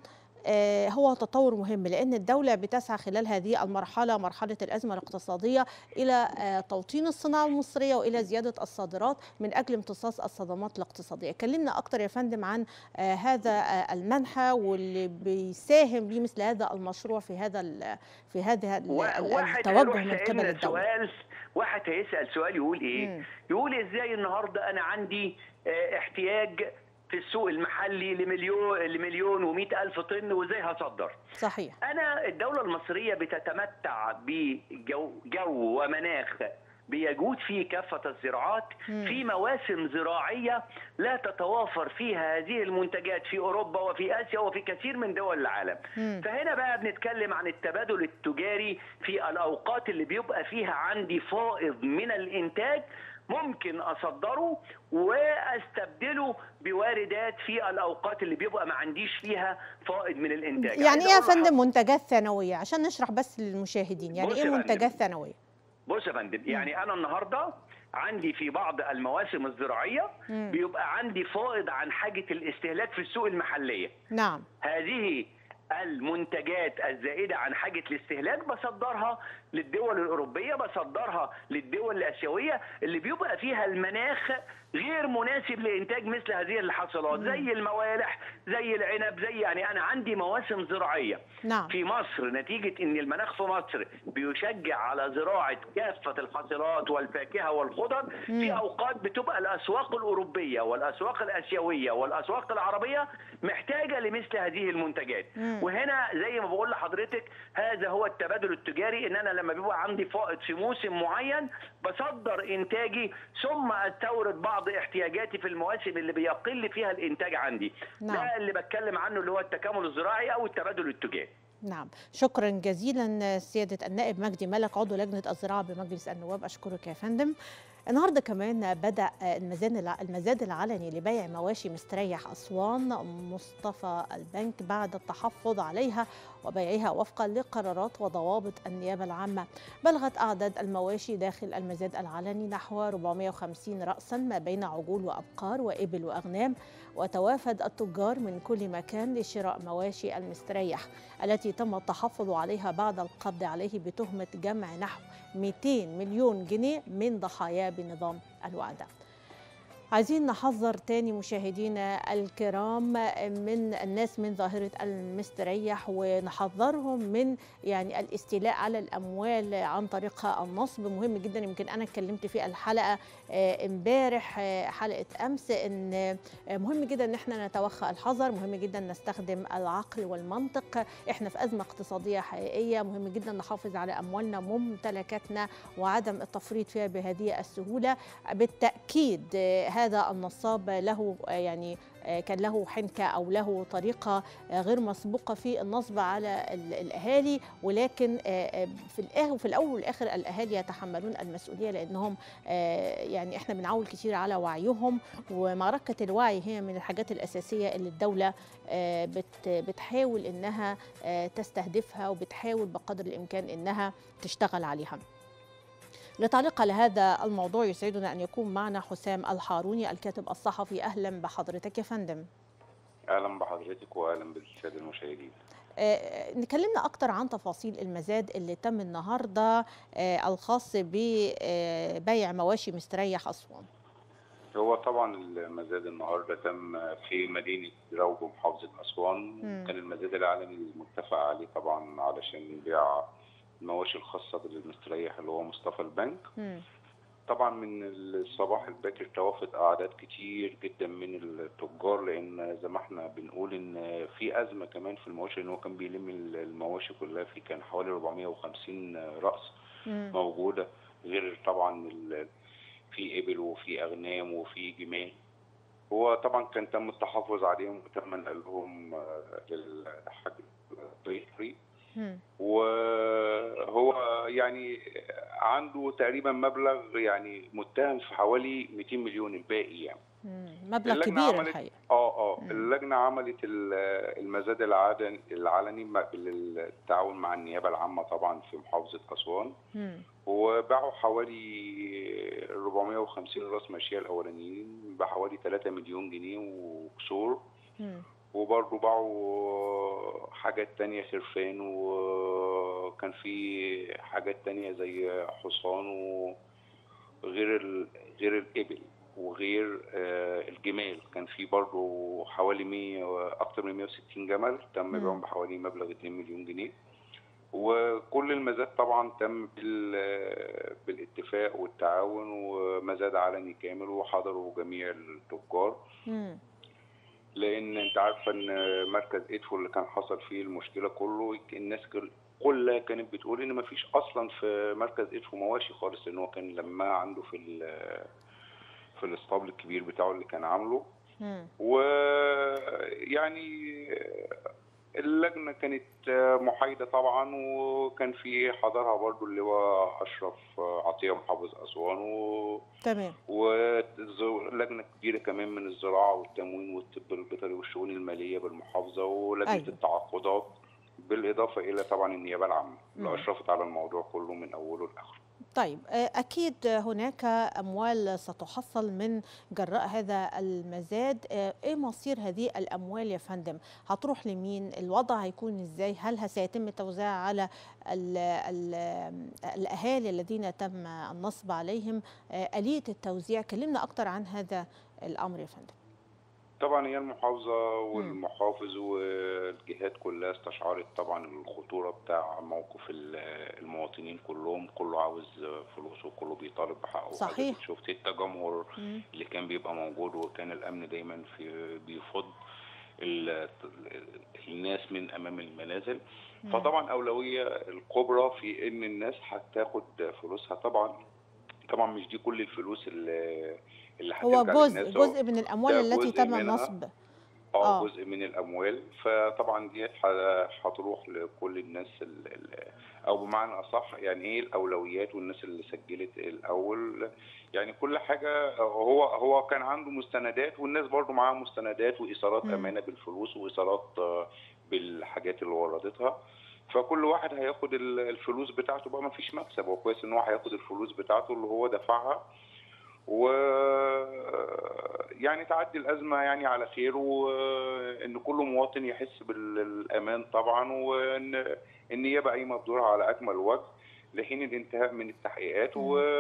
هو تطور مهم لأن الدولة بتسعى خلال هذه المرحلة مرحلة الأزمة الاقتصادية إلى توطين الصناعة المصرية وإلى زيادة الصادرات من أجل امتصاص الصدمات الاقتصادية كلمنا أكتر يا فندم عن هذا المنحى واللي بيساهم بيه مثل هذا المشروع في هذا في هذا التوجه من قبل الدولة سؤال واحد هيسأل سؤال يقول إيه مم. يقول إزاي النهاردة أنا عندي احتياج في السوق المحلي لمليون لمليون و ألف طن وازاي هصدر صحيح انا الدوله المصريه بتتمتع بجو جو ومناخ بيجود فيه كافة الزراعات مم. في مواسم زراعية لا تتوافر فيها هذه المنتجات في أوروبا وفي آسيا وفي كثير من دول العالم مم. فهنا بقى بنتكلم عن التبادل التجاري في الأوقات اللي بيبقى فيها عندي فائض من الإنتاج ممكن اصدره واستبدله بواردات في الاوقات اللي بيبقى ما عنديش فيها فائض من الانتاج يعني ايه يا فندم منتجات ثانويه عشان نشرح بس للمشاهدين يعني ايه منتجات ثانويه بص يا فندم يعني انا النهارده عندي في بعض المواسم الزراعيه مم. بيبقى عندي فائض عن حاجه الاستهلاك في السوق المحليه نعم هذه المنتجات الزائدة عن حاجة الاستهلاك بصدرها للدول الأوروبية بصدرها للدول الآسيوية اللي بيبقى فيها المناخ غير مناسب لإنتاج مثل هذه الحصلات زي الموالح زي العنب زي يعني أنا عندي مواسم زراعية نعم. في مصر نتيجة أن المناخ في مصر بيشجع على زراعة كافة الحصلات والفاكهة والخضر مم. في أوقات بتبقى الأسواق الأوروبية والأسواق الآسيوية والأسواق العربية محتاجة لمثل هذه المنتجات مم. وهنا زي ما بقول لحضرتك هذا هو التبادل التجاري ان انا لما بيبقى عندي فائض في موسم معين بصدر انتاجي ثم استورد بعض احتياجاتي في المواسم اللي بيقل فيها الانتاج عندي نعم. ده اللي بتكلم عنه اللي هو التكامل الزراعي او التبادل التجاري نعم شكرا جزيلا سيادة النائب مجدي ملك عضو لجنة الزراعة بمجلس النواب أشكرك يا فندم النهارده كمان بدأ المزاد المزاد العلني لبيع مواشي مستريح أسوان مصطفى البنك بعد التحفظ عليها وبيعها وفقا لقرارات وضوابط النيابة العامة بلغت أعداد المواشي داخل المزاد العلني نحو 450 رأسا ما بين عجول وأبقار وإبل وأغنام وتوافد التجار من كل مكان لشراء مواشي المستريح التي تم التحفظ عليها بعد القبض عليه بتهمة جمع نحو 200 مليون جنيه من ضحاياه بنظام الوعدة عايزين نحذر تاني مشاهدينا الكرام من الناس من ظاهرة المستريح ونحذرهم من يعني الاستيلاء على الأموال عن طريق النصب مهم جدا يمكن أنا اتكلمت في الحلقة امبارح حلقة أمس إن مهم جدا إن احنا نتوخى الحذر مهم جدا نستخدم العقل والمنطق احنا في أزمة اقتصادية حقيقية مهم جدا نحافظ على أموالنا ممتلكاتنا وعدم التفريط فيها بهذه السهولة بالتأكيد هذا النصاب له يعني كان له حنكة أو له طريقة غير مسبوقة في النصب على الأهالي ولكن في الآخر في الأول والآخر الأهالي يتحملون المسؤولية لأنهم يعني إحنا بنعول كتير على وعيهم ومعركة الوعي هي من الحاجات الأساسية اللي الدولة بتحاول إنها تستهدفها وبتحاول بقدر الإمكان إنها تشتغل عليها. لتعليق على هذا الموضوع يسعدنا أن يكون معنا حسام الحاروني الكاتب الصحفي أهلا بحضرتك يا فندم اهلا بحضرتك واهلا بالساده المشاهدين آه نكلمنا أكتر عن تفاصيل المزاد اللي تم النهاردة آه الخاص ببيع مواشي مستريح أسوان هو طبعا المزاد النهارده تم في مدينه روض محافظه اسوان مم. كان المزاد العالمي المتفق عليه طبعا علشان بيع المواشي الخاصه بالمستريح اللي هو مصطفى البنك مم. طبعا من الصباح الباكر توافد اعداد كتير جدا من التجار لان زي ما احنا بنقول ان في ازمه كمان في المواشي ان هو كان بيلم المواشي كلها في كان حوالي 450 راس مم. موجوده غير طبعا ال- في ابل وفي اغنام وفي جمال هو طبعا كان تم التحفظ عليهم وتم نقلهم آه، للحاج الطريق مم. وهو يعني عنده تقريبا مبلغ يعني متهم في حوالي 200 مليون الباقي يعني مم. مبلغ اللجنة كبير عملت- الحقيقة اه اه مم. اللجنه عملت ال- المزاد العلني العلني مع- بالتعاون مع النيابه العامه طبعا في محافظه اسوان مم. وباعوا حوالي 450 راس ماشيه الاولانيين بحوالي 3 مليون جنيه وكسور مم. وبرضه باعوا حاجات تانية خرفان وكان في حاجات تانية زي حصان وغير ال... غير الإبل وغير آه، الجمال كان في برضه حوالي 100 أكتر من 160 جمل تم مم. بيعهم بحوالي مبلغ 2 مليون جنيه وكل المزاد طبعا تم بال... بالاتفاق والتعاون ومزاد علني كامل وحضروا جميع التجار مم. لان انت عارفه ان مركز ادفو اللي كان حصل فيه المشكله كله الناس كل- كلها كانت بتقول ان مفيش اصلا في مركز ادفو مواشي خالص لان هو كان لما عنده في ال- في الاسطبل الكبير بتاعه اللي كان عامله مم. ويعني اللجنه كانت محايده طبعا وكان في حضرها برضو اللي هو اشرف عطيه محافظ اسوان و تمام ولجنه كبيره كمان من الزراعه والتموين والطب البيطري والشؤون الماليه بالمحافظه ولجنه أيوة. أيوة. التعاقدات بالاضافه الى طبعا النيابه العامه مم. اللي اشرفت على الموضوع كله من اوله لاخره. طيب آه، أكيد هناك أموال ستحصل من جراء هذا المزاد آه، إيه مصير هذه الأموال يا فندم هتروح لمين الوضع هيكون إزاي هل سيتم توزيعها على ال ال الأهالي الذين تم النصب عليهم آه، آلية التوزيع كلمنا أكتر عن هذا الأمر يا فندم طبعا هي المحافظه والمحافظ والجهات كلها استشعرت طبعا الخطوره بتاع موقف ال- المواطنين كلهم كله عاوز فلوسه وكله بيطالب بحقه صحيح. حضرتك شفت التجمهر مم. اللي كان بيبقى موجود وكان الامن دايما في بيفض ال- الناس من امام المنازل مم. فطبعا اولويه الكبرى في ان الناس هتاخد فلوسها طبعا طبعا مش دي كل الفلوس اللي اللي هو هترجع جزء للناس جزء من الأموال ده التي جزء تم منها. النصب اه آه. جزء من الاموال فطبعا ديت ح- هتروح لكل الناس ال- ال- او بمعنى اصح يعني ايه الاولويات والناس اللي سجلت الاول يعني كل حاجه هو هو كان عنده مستندات والناس برضو معاها مستندات وايصالات مم. امانه بالفلوس وايصالات آه، بالحاجات اللي وردتها فكل واحد هياخد ال- الفلوس بتاعته بقى ما فيش مكسب هو كويس ان هو هياخد الفلوس بتاعته اللي هو دفعها و يعني تعدي الازمه يعني على خير وان كل مواطن يحس بالامان طبعا وان النيابه قايمه بدورها على اكمل وجه لحين الانتهاء من التحقيقات مم.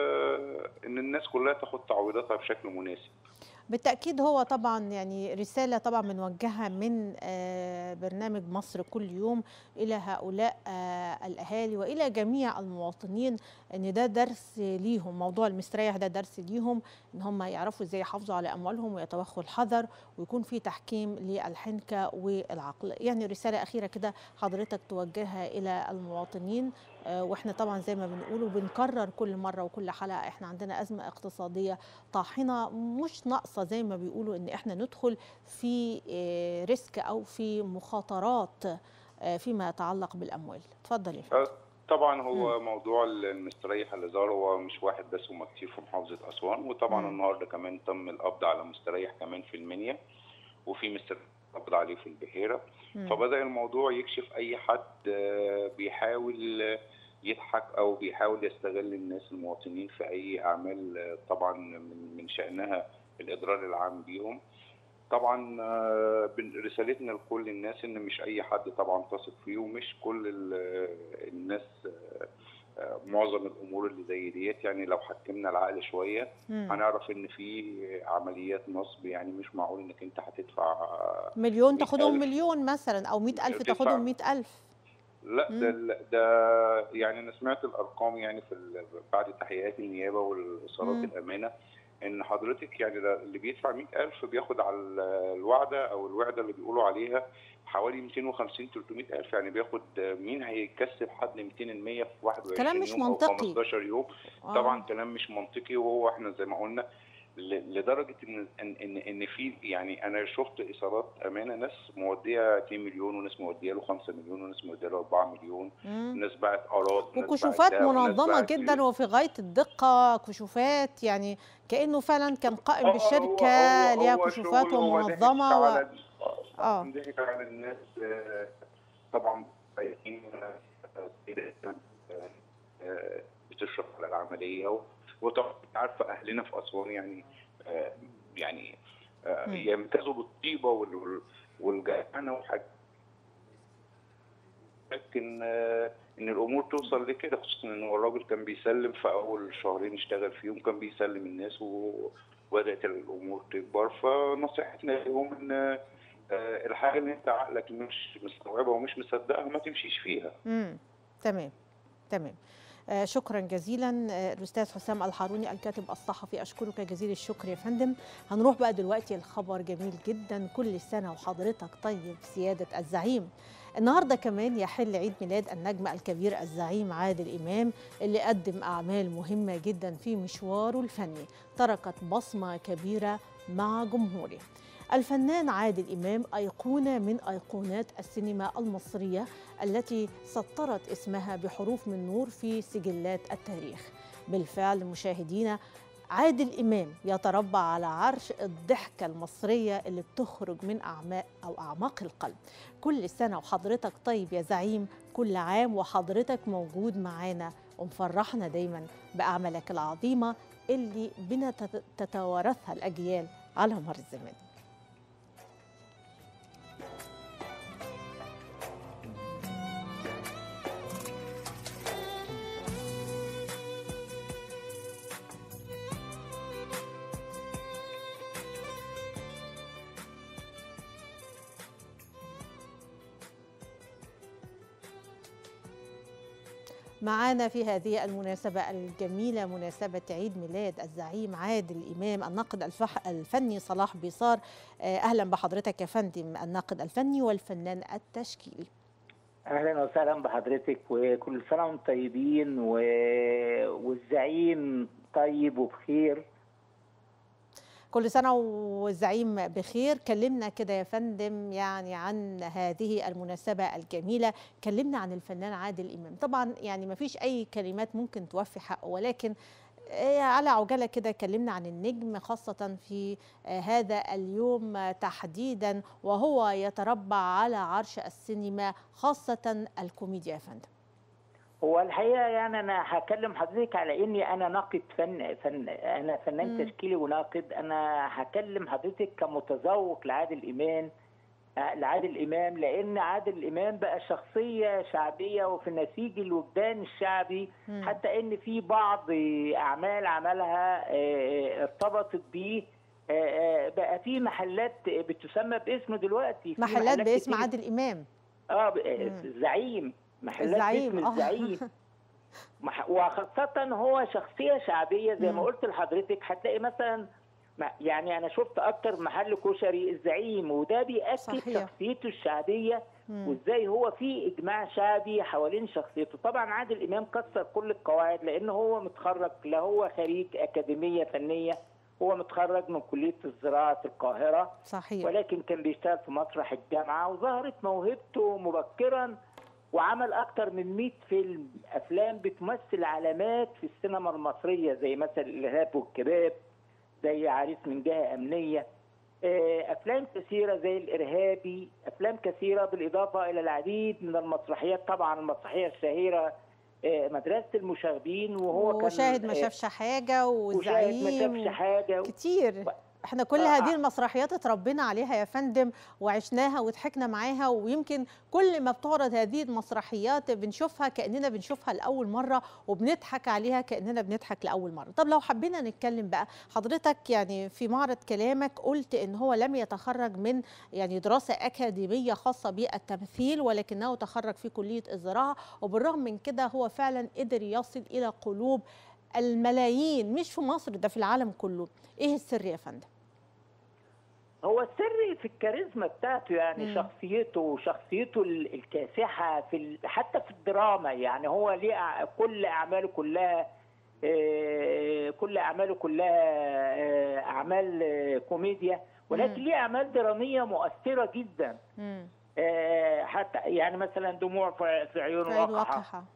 وان الناس كلها تاخد تعويضاتها بشكل مناسب بالتأكيد هو طبعا يعني رسالة طبعا بنوجهها من آه، برنامج مصر كل يوم إلى هؤلاء آه، الأهالي وإلى جميع المواطنين إن ده درس ليهم موضوع المستريح ده درس ليهم إن هم يعرفوا إزاي يحافظوا على أموالهم ويتوخوا الحذر ويكون في تحكيم للحنكة والعقل يعني رسالة أخيرة كده حضرتك توجهها إلى المواطنين آه، واحنا طبعا زي ما بنقول وبنكرر كل مره وكل حلقه احنا عندنا ازمه اقتصاديه طاحنه مش ناقصه زي ما بيقولوا ان احنا ندخل في آه، ريسك او في مخاطرات آه، فيما يتعلق بالاموال اتفضل يا فندم طبعا هو موضوع المستريح اللي ظهر هو مش واحد بس هما كتير في محافظه اسوان وطبعا مم. النهارده كمان تم القبض على مستريح كمان في المنيا وفي مستريح قبض عليه في البحيره مم. فبدأ الموضوع يكشف أي حد آه، بيحاول آه، يضحك أو بيحاول يستغل الناس المواطنين في أي أعمال آه، طبعا من من شأنها الإضرار العام بيهم طبعا آه، بن- رسالتنا لكل الناس إن مش أي حد طبعا تثق فيه ومش كل ال- الناس آه، آه، معظم الأمور اللي زي ديت يعني لو حكمنا العقل شوية مم. هنعرف إن في عمليات نصب يعني مش معقول إنك أنت هتدفع آه، مليون مئة تاخدهم ألف. مليون مثلا او مئة ألف تدفع. تاخدهم مئة ألف لا مم. ده لا- ده يعني انا سمعت الارقام يعني في ال- بعد تحقيقات النيابه والاصالات مم. الامانه ان حضرتك يعني ده اللي بيدفع 100000 بياخد على ال- الوعده او الوعده اللي بيقولوا عليها حوالي 250 300000 يعني بياخد مين هيكسب حد 200 المية في 21 كلام مش يوم او منطقي. 15 يوم آه. طبعا كلام مش منطقي وهو احنا زي ما قلنا ل- لدرجه ان ان ان, إن في يعني انا شفت ايصالات امانه ناس موديه 2 مليون وناس موديه له 5 مليون وناس موديه له 4 مليون مم. ناس باعت اراضي ناس وكشوفات باعت دهب، وناس منظمة باعت جدا فلوس. وفي غاية الدقة كشوفات يعني كأنه فعلا كان قائم آه، بالشركة هو- هو- ليها هو كشوفات شغل، هو ضحك ومنظمة و... على آه. ضحك على الناس آه، طبعا بايعين، آه، آه، آه، بتشرف على العمليه و- وطبعا أنت عارفه اهلنا في اسوان يعني آه، يعني آه، مم. يمتازوا بالطيبه وال- وال- والجدعنه وحاجات لكن آه، ان الامور توصل لكده خصوصا ان هو الراجل كان بيسلم في اول شهرين اشتغل فيهم كان بيسلم الناس و- وبدات الامور تكبر فنصيحتنا لهم ان آه، الحاجه اللي انت عقلك مش مستوعبها ومش مصدقها ما تمشيش فيها امم تمام تمام آه شكرا جزيلا آه الاستاذ حسام الحاروني الكاتب الصحفي اشكرك جزيل الشكر يا فندم هنروح بقى دلوقتي الخبر جميل جدا كل سنه وحضرتك طيب سياده الزعيم النهارده كمان يحل عيد ميلاد النجم الكبير الزعيم عادل امام اللي قدم اعمال مهمه جدا في مشواره الفني تركت بصمه كبيره مع جمهوره الفنان عادل امام ايقونه من ايقونات السينما المصريه التي سطرت اسمها بحروف من نور في سجلات التاريخ بالفعل مشاهدينا عادل إمام يتربع على عرش الضحكة المصرية اللي بتخرج من أعماق أو أعماق القلب كل سنة وحضرتك طيب يا زعيم كل عام وحضرتك موجود معانا ومفرحنا دايما بأعمالك العظيمة اللي بنتوارثها الأجيال على مر الزمان معانا في هذه المناسبة الجميلة مناسبة عيد ميلاد الزعيم عادل إمام الناقد الفح الفني صلاح بيصار أهلا بحضرتك يا فندم الناقد الفني والفنان التشكيلي اهلا وسهلا بحضرتك وكل سنه وانتم طيبين و... والزعيم طيب وبخير كل سنة والزعيم بخير كلمنا كده يا فندم يعني عن هذه المناسبة الجميلة كلمنا عن الفنان عادل إمام طبعا يعني ما فيش أي كلمات ممكن توفي حقه ولكن آه، على عجالة كده كلمنا عن النجم خاصة في آه، هذا اليوم آه، تحديدا وهو يتربع على عرش السينما خاصة الكوميديا يا فندم هو الحقيقه يعني انا هكلم حضرتك على اني انا ناقد فن فن انا فنان مم. تشكيلي وناقد انا هكلم حضرتك كمتذوق لعادل امام آه، لعادل امام لان عادل امام بقى شخصيه شعبيه وفي نسيج الوجدان الشعبي مم. حتى ان في بعض اعمال عملها آه، ارتبطت بيه آه، آه، بقى في محلات بتسمى باسمه دلوقتي في محلات باسم كتير. عادل إمام اه ب- مم. الزعيم محلات الزعيم، باسم آه. الزعيم مح- وخاصة هو شخصية شعبية زي مم. ما قلت لحضرتك هتلاقي مثلا ما- يعني أنا شفت أكتر محل كشري الزعيم وده بيأكد صحيح. شخصيته الشعبية مم. وإزاي هو في إجماع شعبي حوالين شخصيته طبعا عادل إمام كسر كل القواعد لأنه هو متخرج لا هو خريج أكاديمية فنية هو متخرج من كلية الزراعة في القاهرة صحيح ولكن كان بيشتغل في مسرح الجامعة وظهرت موهبته مبكرا وعمل أكتر من 100 فيلم أفلام بتمثل علامات في السينما المصرية زي مثلا الإرهاب والكباب زي عريس من جهة أمنية آه، أفلام كثيرة زي الإرهابي أفلام كثيرة بالإضافة إلى العديد من المسرحيات طبعا المسرحية الشهيرة آه، مدرسة المشاغبين وهو كان وشاهد ما آه، شافش حاجة وشاهد ما والزعيم شافش حاجة كتير احنا كل آه، هذه آه. المسرحيات اتربينا عليها يا فندم وعشناها وضحكنا معاها ويمكن كل ما بتعرض هذه المسرحيات بنشوفها كأننا بنشوفها لأول مرة وبنضحك عليها كأننا بنضحك لأول مرة طب لو حبينا نتكلم بقى حضرتك يعني في معرض كلامك قلت ان هو لم يتخرج من يعني دراسة أكاديمية خاصة بالتمثيل ولكنه تخرج في كلية الزراعة وبالرغم من كده هو فعلا قدر يصل إلى قلوب الملايين مش في مصر ده في العالم كله ايه السر يا فندم هو السر في الكاريزما بتاعته يعني مم. شخصيته وشخصيته ال- الكاسحة في ال- حتى في الدراما يعني هو ليه أع- كل أعماله كلها آه، كل أعماله كلها آه، أعمال آه، كوميديا ولكن مم. ليه أعمال درامية مؤثرة جدا مم. آه، حتى يعني مثلا دموع في في عيون في عين وقحة وقحة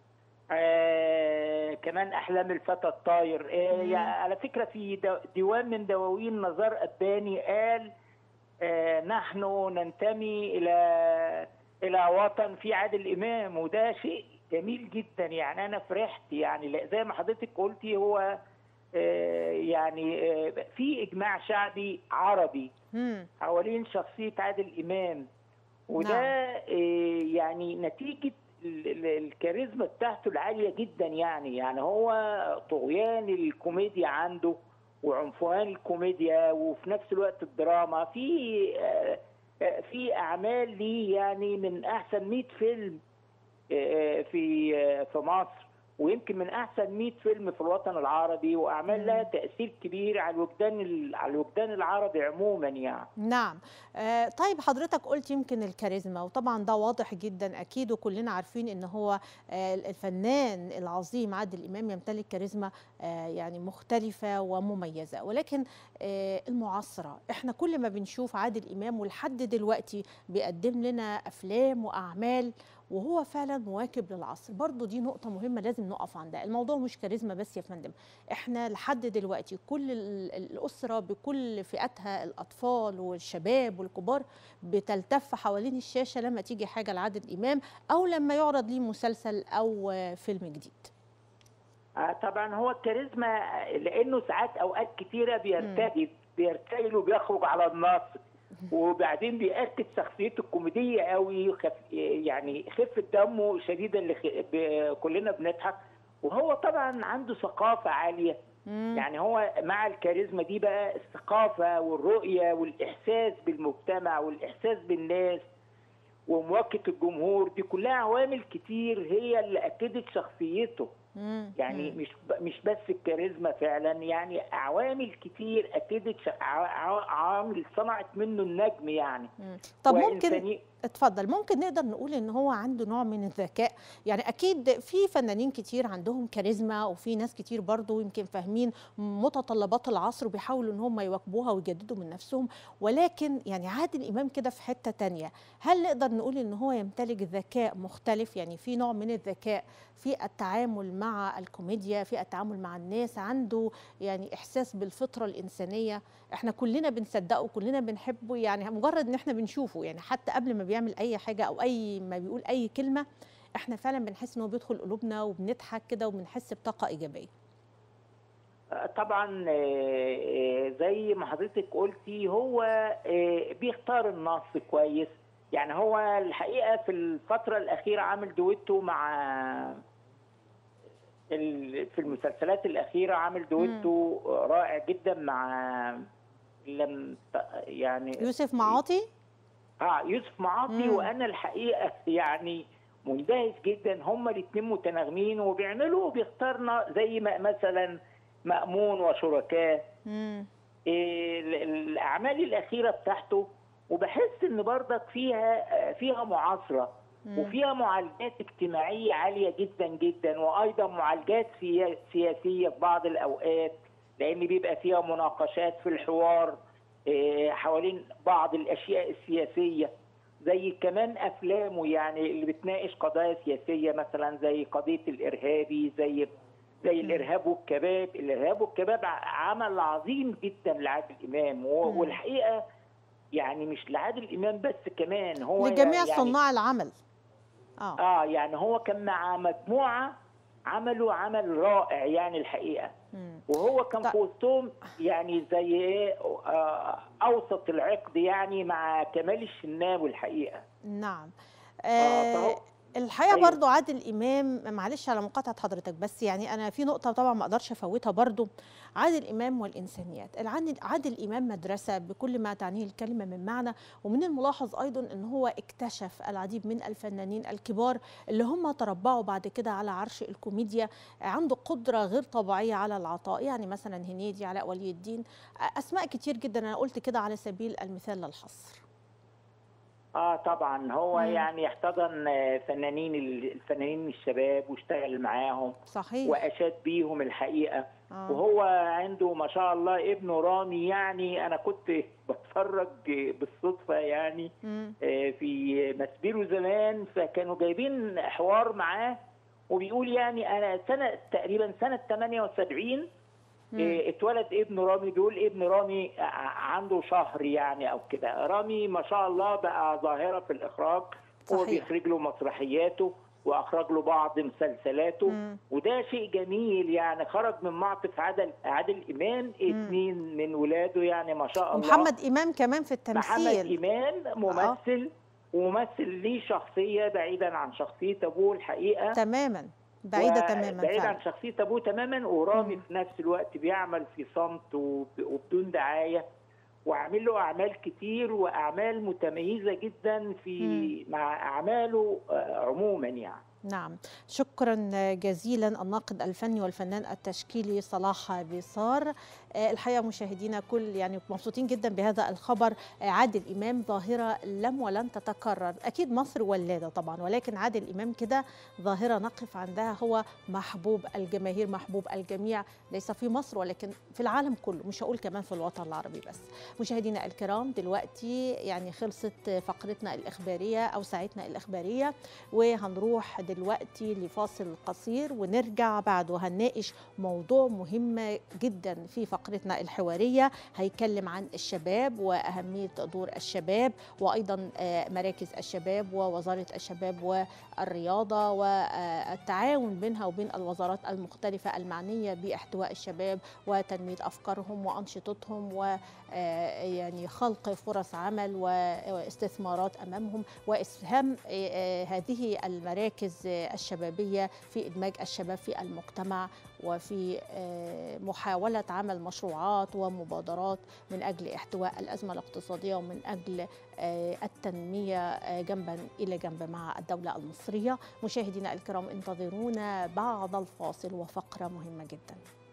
آه كمان احلام الفتى الطاير آه مم. يعني على فكره في دو- ديوان من دواوين نزار اباني قال آه نحن ننتمي الى الى وطن في عادل امام وده شيء جميل جدا يعني انا فرحت يعني لا- زي ما حضرتك قلتي هو آه يعني آه في اجماع شعبي عربي مم. حوالين شخصية عادل إمام وده نعم. آه، يعني نتيجة ال- ال- الكاريزما بتاعته العالية جدا يعني يعني هو طغيان الكوميديا عنده وعنفوان الكوميديا وفي نفس الوقت الدراما في آه، آه، في أعمال ليه يعني من أحسن 100 فيلم آه، في آه، في مصر ويمكن من احسن 100 فيلم في الوطن العربي واعمال مم. لها تاثير كبير على الوجدان ال- على الوجدان العربي عموما يعني نعم آه، طيب حضرتك قلت يمكن الكاريزما وطبعا ده واضح جدا اكيد وكلنا عارفين ان هو آه، الفنان العظيم عادل امام يمتلك كاريزما آه، يعني مختلفه ومميزه ولكن آه، المعاصره احنا كل ما بنشوف عادل امام ولحد دلوقتي بيقدم لنا افلام واعمال وهو فعلا مواكب للعصر برضو دي نقطة مهمة لازم نقف عندها الموضوع مش كاريزما بس يا فندم احنا لحد دلوقتي كل ال- الأسرة بكل فئاتها الأطفال والشباب والكبار بتلتف حوالين الشاشة لما تيجي حاجة لعادل إمام أو لما يعرض ليه مسلسل أو آه، فيلم جديد آه، طبعا هو الكاريزما لانه ساعات اوقات كتيره بيرتجل بيرتجل وبيخرج على النص وبعدين بيأكد شخصيته الكوميديه قوي خف يعني خفه دمه شديده اللي خ- ب- كلنا بنضحك وهو طبعا عنده ثقافه عاليه مم. يعني هو مع الكاريزما دي بقى الثقافه والرؤيه والاحساس بالمجتمع والاحساس بالناس ومواجهه الجمهور دي كلها عوامل كتير هي اللي اكدت شخصيته مم. يعني مم. مش ب- مش بس الكاريزما فعلا يعني عوامل كتير اكدت ش- ع- ع- عوامل صنعت منه النجم يعني مم. طب ممكن وإنساني- اتفضل ممكن نقدر نقول ان هو عنده نوع من الذكاء يعني اكيد في فنانين كتير عندهم كاريزما وفي ناس كتير برضو يمكن فاهمين متطلبات العصر وبيحاولوا ان هم يواكبوها ويجددوا من نفسهم ولكن يعني عادل امام كده في حته تانية هل نقدر نقول ان هو يمتلك ذكاء مختلف يعني في نوع من الذكاء في التعامل مع الكوميديا في التعامل مع الناس عنده يعني احساس بالفطره الانسانيه احنا كلنا بنصدقه كلنا بنحبه يعني مجرد ان احنا بنشوفه يعني حتى قبل ما بيعمل اي حاجه او اي ما بيقول اي كلمه احنا فعلا بنحس ان هو بيدخل قلوبنا وبنضحك كده وبنحس بطاقه ايجابيه طبعا آه، زي ما حضرتك قلتي هو آه، بيختار النص كويس يعني هو الحقيقه في الفتره الاخيره عامل دويتو مع ال- في المسلسلات الاخيره عامل دويتو رائع جدا مع لم ت- يعني يوسف معاطي اه يوسف معاطي مم. وانا الحقيقه يعني مندهش جدا هما الاثنين متناغمين وبيعملوا وبيختارنا زي ما مثلا مأمون وشركاه مم. إيه ال- ال- الاعمال الاخيره بتاعته وبحس ان برضك فيها فيها معاصره مم. وفيها معالجات اجتماعيه عاليه جدا جدا وايضا معالجات سيا- سياسيه في بعض الاوقات لان بيبقى فيها مناقشات في الحوار إيه، حوالين بعض الاشياء السياسيه زي كمان افلامه يعني اللي بتناقش قضايا سياسيه مثلا زي قضيه الارهابي زي زي الارهاب والكباب الارهاب والكباب ع- عمل عظيم جدا لعادل امام و- مم. والحقيقه يعني مش لعادل امام بس كمان هو لجميع يعني صناع العمل اه اه يعني هو كان مع مجموعه عملوا عمل رائع يعني الحقيقه مم. وهو كان طيب. في وسطهم يعني زي ايه آه اوسط العقد يعني مع كمال الشناوي الحقيقه نعم آه، آه فهو- الحقيقه أيوة. برضو عادل امام معلش على مقاطعه حضرتك بس يعني انا في نقطه طبعا ما اقدرش افوتها برضو عادل امام والانسانيات العادل عادل امام مدرسه بكل ما تعنيه الكلمه من معنى ومن الملاحظ ايضا ان هو اكتشف العديد من الفنانين الكبار اللي هم تربعوا بعد كده على عرش الكوميديا عنده قدره غير طبيعيه على العطاء يعني مثلا هنيدي علاء ولي الدين اسماء كتير جدا انا قلت كده على سبيل المثال للحصر اه طبعا هو مم. يعني احتضن آه، فنانين ال- الفنانين الشباب واشتغل معاهم صحيح واشاد بيهم الحقيقه آه. وهو عنده ما شاء الله ابنه رامي يعني انا كنت بتفرج بالصدفه يعني مم. آه، في مسبيرو زمان فكانوا جايبين حوار معاه وبيقول يعني انا سنه تقريبا سنه 78 مم. آه، اتولد ابن رامي بيقول ابن رامي ع- عنده شهر يعني او كده رامي ما شاء الله بقى ظاهره في الاخراج هو صحيح. بيخرج له مسرحياته واخرج له بعض مسلسلاته مم. وده شيء جميل يعني خرج من معطف عادل عادل امام اثنين من ولاده يعني ما شاء الله ومحمد امام كمان في محمد التمثيل امام ممثل وممثل ليه شخصيه بعيدا عن شخصيه ابوه الحقيقه تماما بعيده و- تماما بعيد فعلا عن شخصيه ابوه تماما ورامي مم. في نفس الوقت بيعمل في صمت وب- وبدون دعايه وعامل له اعمال كتير واعمال متميزه جدا في مم. مع اعماله آه، عموما يعني نعم شكرا جزيلا الناقد الفني والفنان التشكيلي صلاح بيصار آه، الحقيقه مشاهدينا كل يعني مبسوطين جدا بهذا الخبر آه، عادل امام ظاهره لم ولن تتكرر اكيد مصر ولاده طبعا ولكن عادل امام كده ظاهره نقف عندها هو محبوب الجماهير محبوب الجميع ليس في مصر ولكن في العالم كله مش هقول كمان في الوطن العربي بس مشاهدينا الكرام دلوقتي يعني خلصت فقرتنا الاخباريه او ساعتنا الاخباريه وهنروح دلوقتي لفاصل قصير ونرجع بعده هنناقش موضوع مهم جدا في فقرتنا الحواريه هيتكلم عن الشباب واهميه دور الشباب وايضا آه، مراكز الشباب ووزاره الشباب والرياضه والتعاون بينها وبين الوزارات المختلفه المعنيه باحتواء الشباب وتنميه افكارهم وانشطتهم و آه، يعني خلق فرص عمل واستثمارات امامهم واسهام آه، آه، هذه المراكز آه، الشبابيه في ادماج الشباب في المجتمع وفي آه، محاوله عمل مشروعات ومبادرات من اجل احتواء الازمه الاقتصاديه ومن اجل آه، التنميه آه، جنبا الى جنب مع الدوله المصريه مشاهدينا الكرام انتظرونا بعد الفاصل وفقره مهمه جدا